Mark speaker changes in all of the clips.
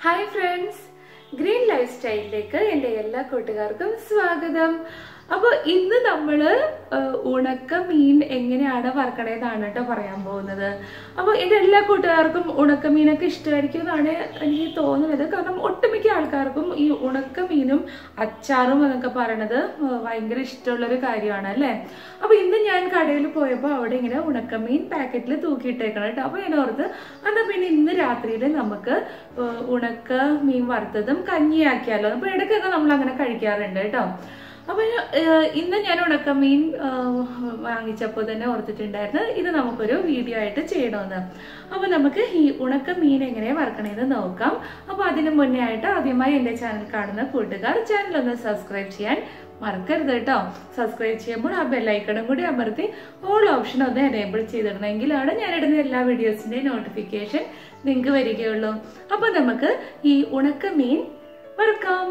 Speaker 1: hi friends green life സ്റ്റൈലിലേക്ക് എൻ്റെ എല്ലാ കൂട്ടുകാർക്കും സ്വാഗതം അപ്പോൾ ഇന്ന് നമ്മൾ ഉണക്ക മീൻ എങ്ങനെയാണ് വറക്കണേന്നാണ് കേട്ടോ പറയാൻ പോകുന്നത് അപ്പോൾ എൻ്റെ എല്ലാ കൂട്ടുകാർക്കും ഉണക്ക മീനൊക്കെ ഇഷ്ടമായിരിക്കും എന്നാണ് എനിക്ക് തോന്നുന്നത് കാരണം ഒട്ടുമിക്ക ആൾക്കാർക്കും ഈ ഉണക്ക മീനും അച്ചാറും എന്നൊക്കെ പറയണത് ഏഹ്, ഭയങ്കര ഇഷ്ടമുള്ളൊരു കാര്യമാണ് അല്ലേ അപ്പോൾ ഇന്ന് ഞാൻ കടയിൽ പോയപ്പോൾ അവിടെ ഇങ്ങനെ ഉണക്കമീൻ പാക്കറ്റിൽ തൂക്കിയിട്ടേക്കണം കേട്ടോ അപ്പോൾ ഞാൻ ഓർത്ത് എന്നാൽ പിന്നെ ഇന്ന് രാത്രിയിൽ നമുക്ക് ഏഹ്, ഉണക്ക മീൻ വറുത്തതും കഞ്ഞിയാക്കിയാലോ അപ്പോൾ ഇടയ്ക്കൊക്കെ നമ്മൾ അങ്ങനെ കഴിക്കാറുണ്ട് കേട്ടോ അപ്പോൾ ഏഹ്, ഇന്ന് ഞാൻ ഉണക്കമീൻ ഏഹ്, വാങ്ങിച്ചപ്പോൾ തന്നെ ഓർത്തിട്ടുണ്ടായിരുന്നു ഇത് നമുക്കൊരു വീഡിയോ ആയിട്ട് ചെയ്യണമെന്ന് അപ്പോൾ നമുക്ക് ഈ ഉണക്ക മീൻ എങ്ങനെ വറക്കണേന്ന് നോക്കാം അപ്പോൾ അതിന് മുന്നേ ആയിട്ട് ആദ്യമായി എൻ്റെ ചാനൽ കാണുന്ന കൂട്ടുകാർ ചാനൽ ഒന്ന് സബ്സ്ക്രൈബ് ചെയ്യാൻ മറക്കരുത് കേട്ടോ സബ്സ്ക്രൈബ് ചെയ്യുമ്പോൾ ആ ബെല്ലൈക്കണും കൂടി അമർത്തി ഓൾ ഓപ്ഷൻ ഒന്ന് എനേബിൾ ചെയ്തിടണമെങ്കിലാണ് ഞാനിടുന്ന എല്ലാ വീഡിയോസിൻ്റെയും നോട്ടിഫിക്കേഷൻ നിങ്ങൾക്ക് വരികയുള്ളൂ അപ്പോൾ നമുക്ക് ഈ ഉണക്ക മീൻ വറുക്കാം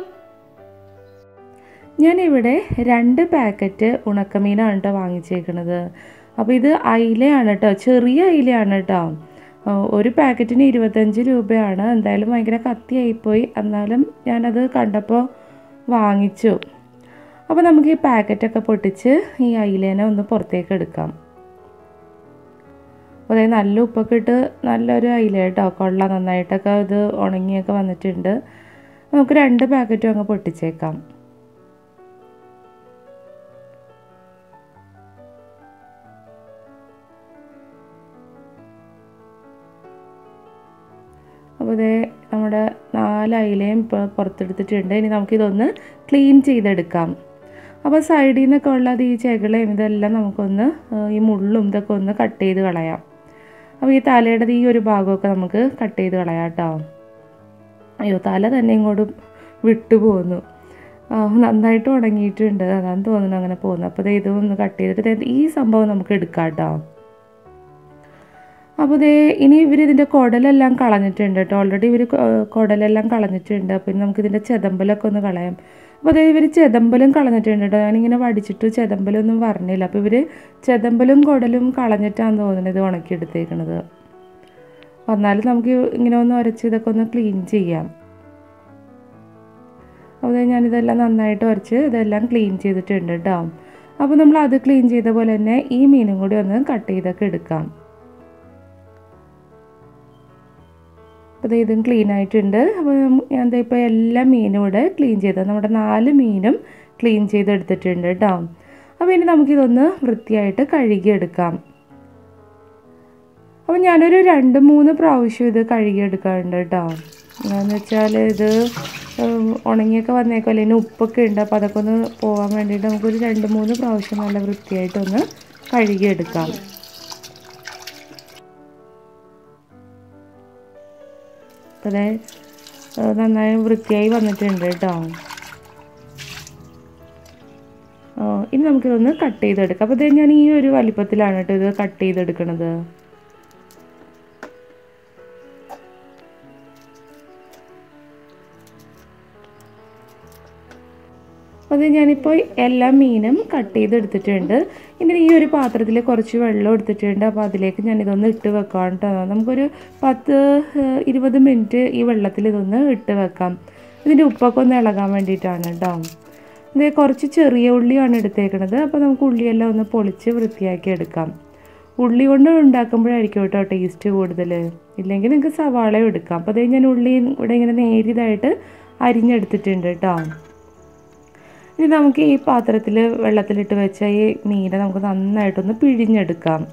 Speaker 1: ഞാനിവിടെ രണ്ട് പാക്കറ്റ് ഉണക്കമീനാണ് കേട്ടോ വാങ്ങിച്ചേക്കണത് അപ്പോൾ ഇത് അയിലയാണ് കേട്ടോ ചെറിയ അയിലയാണ് കേട്ടോ ആ, ഒരു പാക്കറ്റിന് ഇരുപത്തഞ്ച് രൂപയാണ് എന്തായാലും ഭയങ്കര കത്തിയായിപ്പോയി എന്നാലും ഞാനത് കണ്ടപ്പോൾ വാങ്ങിച്ചു അപ്പോൾ നമുക്ക് ഈ പാക്കറ്റൊക്കെ പൊട്ടിച്ച് ഈ അയിലേനെ ഒന്ന് പുറത്തേക്ക് എടുക്കാം അപ്പോൾ അതായത് നല്ല ഉപ്പൊക്കെ ഇട്ട് നല്ലൊരു അയില കേട്ടോ കൊള്ള നന്നായിട്ടൊക്കെ ഇത് ഉണങ്ങിയൊക്കെ വന്നിട്ടുണ്ട് നമുക്ക് രണ്ട് പാക്കറ്റും അങ്ങ് പൊട്ടിച്ചേക്കാം അപ്പോൾ ഇതേ നമ്മുടെ നാല് അയിലയും ഇപ്പോൾ പുറത്തെടുത്തിട്ടുണ്ട് ഇനി നമുക്കിതൊന്ന് ക്ലീൻ ചെയ്തെടുക്കാം അപ്പോൾ സൈഡിൽ നിന്നൊക്കെ ഉള്ളത് ഈ ചെകളയും ഇതെല്ലാം നമുക്കൊന്ന് ഏഹ്, ഈ മുള്ളും ഇതൊക്കെ ഒന്ന് കട്ട് ചെയ്ത് കളയാം അപ്പോൾ ഈ തലയുടെ ഈ ഒരു ഭാഗമൊക്കെ നമുക്ക് കട്ട് ചെയ്ത് കളയാം കേട്ടോ അയ്യോ തല തന്നെ ഇങ്ങോട്ട് വിട്ടു പോന്നു ആ, നന്നായിട്ട് ഉണങ്ങിയിട്ടുണ്ട് അതാണ് തോന്നുന്നു അങ്ങനെ പോകുന്നത് അപ്പോൾ ദേ ഇതൊന്ന് കട്ട് ചെയ്തിട്ട് ദേ ഈ സംഭവം നമുക്ക് എടുക്കാം കേട്ടോ അപ്പോൾ ദേ ഇനി ഇവർ ഇതിൻ്റെ കുടലെല്ലാം കളഞ്ഞിട്ടുണ്ട് കേട്ടോ ഓൾറെഡി ഇവർ കുടലെല്ലാം കളഞ്ഞിട്ടുണ്ട് അപ്പോൾ ഇനി നമുക്കിതിൻ്റെ ചെതമ്പലൊക്കെ ഒന്ന് കളയാം അപ്പോൾ അതേ ഇവർ ചെതമ്പലും കളഞ്ഞിട്ടുണ്ട് കേട്ടോ ഞാനിങ്ങനെ വടിച്ചിട്ട് ചെതമ്പലൊന്നും പറഞ്ഞില്ല അപ്പോൾ ഇവർ ചെതമ്പലും കുടലും കളഞ്ഞിട്ടാണ് തോന്നുന്നത് ഇത് ഉണക്കിയെടുത്തേക്കണത് വന്നാലും നമുക്ക് ഇങ്ങനെ ഒന്ന് ഉരച്ച് ഇതൊക്കെ ഒന്ന് ക്ലീൻ ചെയ്യാം അപ്പോൾ ദേ ഞാനിതെല്ലാം നന്നായിട്ട് ഉരച്ച് ഇതെല്ലാം ക്ലീൻ ചെയ്തിട്ടുണ്ട് കേട്ടോ അപ്പോൾ നമ്മൾ അത് ക്ലീൻ ചെയ്ത പോലെ തന്നെ ഈ മീനും കൂടി ഒന്ന് കട്ട് ചെയ്തൊക്കെ എടുക്കാം അപ്പോൾ ദേ ഇതും ക്ലീൻ ആയിട്ടുണ്ട് അപ്പോൾ ഞാൻ ദേ ഇപ്പോൾ എല്ലാ മീനും ഇവിടെ ക്ലീൻ ചെയ്തത് നമ്മുടെ നാല് മീനും ക്ലീൻ ചെയ്തെടുത്തിട്ടുണ്ട് കേട്ടോ അപ്പോൾ ഇനി നമുക്കിതൊന്ന് വൃത്തിയായിട്ട് കഴുകിയെടുക്കാം അപ്പോൾ ഞാനൊരു രണ്ട് മൂന്ന് പ്രാവശ്യം ഇത് കഴുകിയെടുക്കാറുണ്ട് കേട്ടോ എന്ന് വെച്ചാൽ ഇത് ഉം, ഉണങ്ങിയൊക്കെ വന്നേക്കല്ലേ ഇനി ഉപ്പൊക്കെ ഉണ്ട് അപ്പോൾ അതൊക്കെ ഒന്ന് പോകാൻ വേണ്ടിയിട്ട് നമുക്കൊരു രണ്ട് മൂന്ന് പ്രാവശ്യം നല്ല വൃത്തിയായിട്ടൊന്ന് കഴുകിയെടുക്കാം അപ്പോൾ അതെ നന്നായി വൃത്തിയായി വന്നിട്ടുണ്ട് കേട്ടോ ആ, ഇനി നമുക്കിതൊന്ന് കട്ട് ചെയ്തെടുക്കാം അപ്പോൾ ഇത് ഞാൻ ഈ ഒരു വലിപ്പത്തിലാണ് കേട്ടോ ഇത് കട്ട് ചെയ്തെടുക്കണത് അപ്പോൾ അത് ഞാനിപ്പോൾ എല്ലാ മീനും കട്ട് ചെയ്തെടുത്തിട്ടുണ്ട് ഇനി ഈ ഒരു പാത്രത്തിൽ കുറച്ച് വെള്ളം എടുത്തിട്ടുണ്ട് അപ്പോൾ അതിലേക്ക് ഞാനിതൊന്ന് ഇട്ട് വെക്കാം കേട്ടോ നമുക്കൊരു പത്ത് ഏഹ്, ഇരുപത് മിനിറ്റ് ഈ വെള്ളത്തിൽ ഇതൊന്ന് ഇട്ട് വെക്കാം ഇതിൻ്റെ ഉപ്പൊക്കെ ഒന്ന് ഇളകാൻ വേണ്ടിയിട്ടാണ് കേട്ടോ ഇത് കുറച്ച് ചെറിയ ഉള്ളിയാണ് എടുത്തേക്കണത് അപ്പോൾ നമുക്ക് ഉള്ളിയെല്ലാം ഒന്ന് പൊളിച്ച് വൃത്തിയാക്കി എടുക്കാം ഉള്ളി കൊണ്ട് ഉണ്ടാക്കുമ്പോഴായിരിക്കും കേട്ടോ ടേസ്റ്റ് കൂടുതൽ ഇല്ലെങ്കിൽ നിങ്ങൾക്ക് സവാളയും എടുക്കാം അപ്പോൾ അത് ഞാൻ ഉള്ളി ഇവിടെ ഇങ്ങനെ നേരിയതായിട്ട് അരിഞ്ഞെടുത്തിട്ടുണ്ട് കേട്ടോ ഇനി നമുക്ക് ഈ പാത്രത്തിൽ വെള്ളത്തിലിട്ട് വെച്ച ഈ മീനെ നമുക്ക് നന്നായിട്ടൊന്ന് പിഴിഞ്ഞെടുക്കാം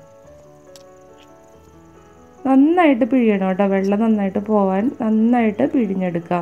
Speaker 1: നന്നായിട്ട് പിഴിയണം കേട്ടോ വെള്ളം നന്നായിട്ട് പോവാൻ നന്നായിട്ട് പിഴിഞ്ഞെടുക്കാം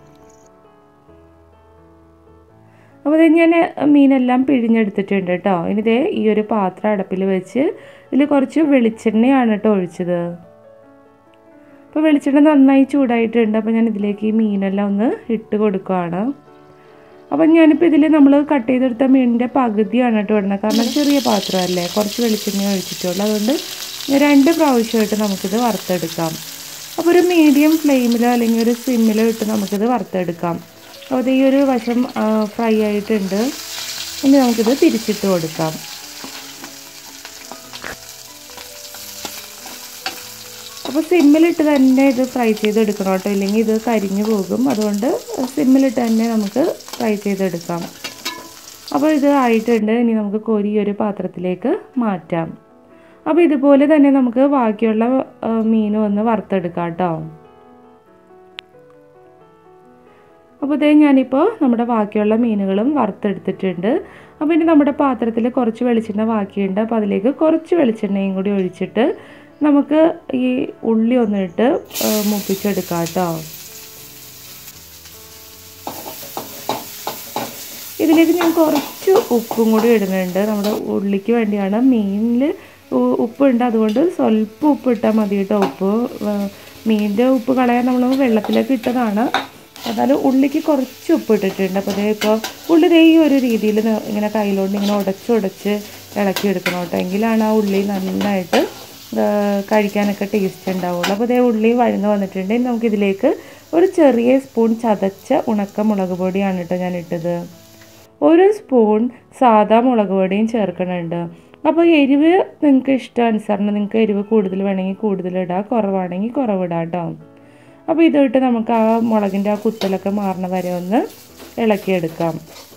Speaker 1: അപ്പോൾ ഇത് ഞാൻ മീനെല്ലാം പിഴിഞ്ഞെടുത്തിട്ടുണ്ട് കേട്ടോ ഇനി ഇതേ ഈ ഒരു പാത്രം അടപ്പിൽ വെച്ച് ഇതിൽ കുറച്ച് വെളിച്ചെണ്ണയാണ് കേട്ടോ ഒഴിച്ചത് അപ്പോൾ വെളിച്ചെണ്ണ നന്നായി ചൂടായിട്ടുണ്ട് അപ്പോൾ ഞാൻ ഇതിലേക്ക് ഈ മീനെല്ലാം ഒന്ന് ഇട്ട് കൊടുക്കുകയാണ് അപ്പം ഞാനിപ്പോൾ ഇതിൽ നമ്മൾ കട്ട് ചെയ്തെടുത്ത മീനിൻ്റെ പകുതിയാണ് കേട്ടോ ഇടുന്നത് കാരണം ചെറിയ പാത്രമല്ലേ കുറച്ച് വെളിച്ചെണ്ണ ഒഴിച്ചിട്ടുള്ളൂ അതുകൊണ്ട് രണ്ട് പ്രാവശ്യമായിട്ട് നമുക്കിത് വറുത്തെടുക്കാം അപ്പോൾ ഒരു മീഡിയം ഫ്ലെയിമിലോ അല്ലെങ്കിൽ ഒരു സിമ്മിലോ ഇട്ട് നമുക്കിത് വറുത്തെടുക്കാം അപ്പോൾ ഇത് ഈ ഒരു വശം ഫ്രൈ ആയിട്ടുണ്ട് ഇനി നമുക്കിത് തിരിച്ചിട്ട് കൊടുക്കാം അപ്പോൾ സിമ്മിലിട്ട് തന്നെ ഇത് ഫ്രൈ ചെയ്തെടുക്കണം കേട്ടോ ഇല്ലെങ്കിൽ ഇത് കരിഞ്ഞു പോകും അതുകൊണ്ട് സിമ്മിലിട്ട് തന്നെ നമുക്ക് ഫ്രൈ ചെയ്തെടുക്കാം അപ്പോൾ ഇത് ആയിട്ടുണ്ട് ഇനി നമുക്ക് കോരി ഈ ഒരു പാത്രത്തിലേക്ക് മാറ്റാം അപ്പോൾ ഇതുപോലെ തന്നെ നമുക്ക് ബാക്കിയുള്ള ആ, മീനും ഒന്ന് വറുത്തെടുക്കാം കേട്ടോ അപ്പോൾ ഇതേ ഞാനിപ്പോൾ നമ്മുടെ ബാക്കിയുള്ള മീനുകളും വറുത്തെടുത്തിട്ടുണ്ട് അപ്പോൾ ഇനി നമ്മുടെ പാത്രത്തിൽ കുറച്ച് വെളിച്ചെണ്ണ ബാക്കിയുണ്ട് അപ്പോൾ അതിലേക്ക് കുറച്ച് വെളിച്ചെണ്ണയും കൂടി ഒഴിച്ചിട്ട് നമുക്ക് ഈ ഉള്ളി ഒന്നിട്ട് ആ, മൂപ്പിച്ചെടുക്കാം കേട്ടോ ഇതിലേക്ക് ഞാൻ കുറച്ച് ഉപ്പും കൂടി ഇടുന്നുണ്ട് നമ്മുടെ ഉള്ളിക്ക് വേണ്ടിയാണ് മീനിൽ ഉപ്പുണ്ട് അതുകൊണ്ട് സ്വല്പം ഉപ്പ് ഇട്ടാൽ മതി കേട്ടോ ഉപ്പ് വ- മീനിൻ്റെ ഉപ്പ് കളയാൻ നമ്മൾ വെള്ളത്തിലേക്ക് ഇട്ടതാണ് എന്നാലും ഉള്ളിക്ക് കുറച്ച് ഉപ്പ് ഇട്ടിട്ടുണ്ട് അപ്പോൾ അതേ ഇപ്പോൾ ഉള്ളി ദേ ഈ ഒരു രീതിയിൽ ഇങ്ങനെ കയ്യിലോണ്ട് ഇങ്ങനെ ഉടച്ച് ഉടച്ച് ഇളക്കി എടുക്കണം കേട്ടോ എങ്കിലാണ് ആ ഉള്ളി നന്നായിട്ട് ആ, കഴിക്കാനൊക്കെ ടേസ്റ്റ് ഉണ്ടാവുള്ളൂ അപ്പോൾ ഇതേ ഉള്ളി വഴന്ന് വന്നിട്ടുണ്ട് ഇനി നമുക്കിതിലേക്ക് ഒരു ചെറിയ സ്പൂൺ ചതച്ച ഉണക്ക മുളക് പൊടിയാണ് കേട്ടോ ഞാൻ ഇട്ടത് ഒരു സ്പൂൺ സാദാ മുളക് പൊടിയും ചേർക്കണുണ്ട് അപ്പോൾ എരിവ് നിങ്ങൾക്ക് ഇഷ്ടാനുസരണം നിങ്ങൾക്ക് എരിവ് കൂടുതൽ വേണമെങ്കിൽ കൂടുതൽ ഇടാം കുറവാണെങ്കിൽ കുറവിടാം കേട്ടോ അപ്പോൾ ഇതിട്ട് നമുക്ക് ആ മുളകിൻ്റെ ആ കുത്തലൊക്കെ മാറണ വരെ ഒന്ന് ഇളക്കിയെടുക്കാം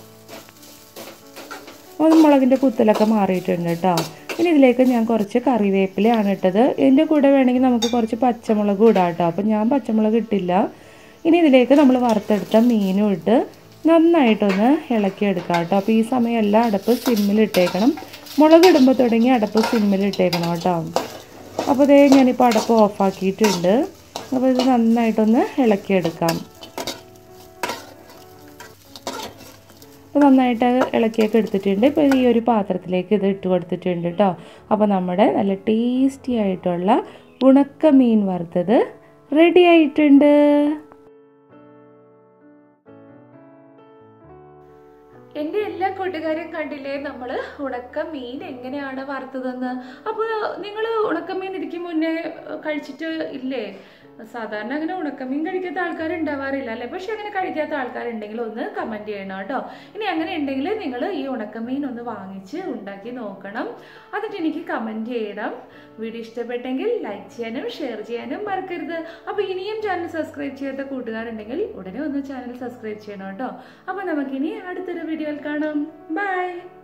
Speaker 1: അപ്പോൾ മുളകിൻ്റെ കുത്തലൊക്കെ മാറിയിട്ടുണ്ട് കേട്ടോ ഇനി ഇതിലേക്ക് ഞാൻ കുറച്ച് കറിവേപ്പിലയാണ് ഇട്ടത് ഇതിൻ്റെ കൂടെ വേണമെങ്കിൽ നമുക്ക് കുറച്ച് പച്ചമുളകും ഇടാം കേട്ടോ അപ്പോൾ ഞാൻ പച്ചമുളക് ഇട്ടില്ല ഇനി ഇതിലേക്ക് നമ്മൾ വറുത്തെടുത്ത മീനും ഇട്ട് നന്നായിട്ടൊന്ന് ഇളക്കിയെടുക്കാം കേട്ടോ അപ്പോൾ ഈ സമയം എല്ലാം അടപ്പ് സിമ്മിൽ ഇട്ടേക്കണം മുളക് ഇടുമ്പോൾ തുടങ്ങി അടപ്പ് സിമ്മിൽ ഇട്ടേക്കണം കേട്ടോ അപ്പോൾ ഇതേ ഞാനിപ്പോൾ അടപ്പ് ഓഫാക്കിയിട്ടുണ്ട് അപ്പോൾ ഇത് നന്നായിട്ടൊന്ന് ഇളക്കിയെടുക്കാം അപ്പോൾ നന്നായിട്ട് ഇളക്കിയൊക്കെ എടുത്തിട്ടുണ്ട് ഇപ്പോൾ ഈ ഒരു പാത്രത്തിലേക്ക് ഇത് ഇട്ട് കൊടുത്തിട്ടുണ്ട് കേട്ടോ അപ്പോൾ നമ്മുടെ നല്ല ടേസ്റ്റി ആയിട്ടുള്ള ഉണക്ക മീൻ വറുത്തത് റെഡി ആയിട്ടുണ്ട് എൻ്റെ എല്ലാ കൂട്ടുകാരും കണ്ടില്ലേ നമ്മൾ ഉണക്ക മീൻ എങ്ങനെയാണ് വറുത്തതെന്ന് അപ്പോൾ നിങ്ങൾ ഉണക്കമീൻ ഇരിക്കും മുന്നേ കഴിച്ചിട്ട് ഇല്ലേ സാധാരണ അങ്ങനെ ഉണക്കമീൻ കഴിക്കാത്ത ആൾക്കാർ ഉണ്ടാവാറില്ല അല്ലേ പക്ഷെ അങ്ങനെ കഴിക്കാത്ത ആൾക്കാരുണ്ടെങ്കിൽ ഒന്ന് കമൻറ്റ് ചെയ്യണം കേട്ടോ ഇനി അങ്ങനെ ഉണ്ടെങ്കിൽ നിങ്ങൾ ഈ ഉണക്കമീൻ ഒന്ന് വാങ്ങിച്ച് ഉണ്ടാക്കി നോക്കണം എന്നിട്ട് എനിക്ക് കമൻറ്റ് ചെയ്യണം വീഡിയോ ഇഷ്ടപ്പെട്ടെങ്കിൽ ലൈക്ക് ചെയ്യാനും ഷെയർ ചെയ്യാനും മറക്കരുത് അപ്പോൾ ഇനിയും ചാനൽ സബ്സ്ക്രൈബ് ചെയ്യാത്ത കൂട്ടുകാരുണ്ടെങ്കിൽ ഉടനെ ഒന്ന് ചാനൽ സബ്സ്ക്രൈബ് ചെയ്യണം കേട്ടോ അപ്പോൾ നമുക്കിനി അടുത്തൊരു വീഡിയോയിൽ കാണാം ബൈ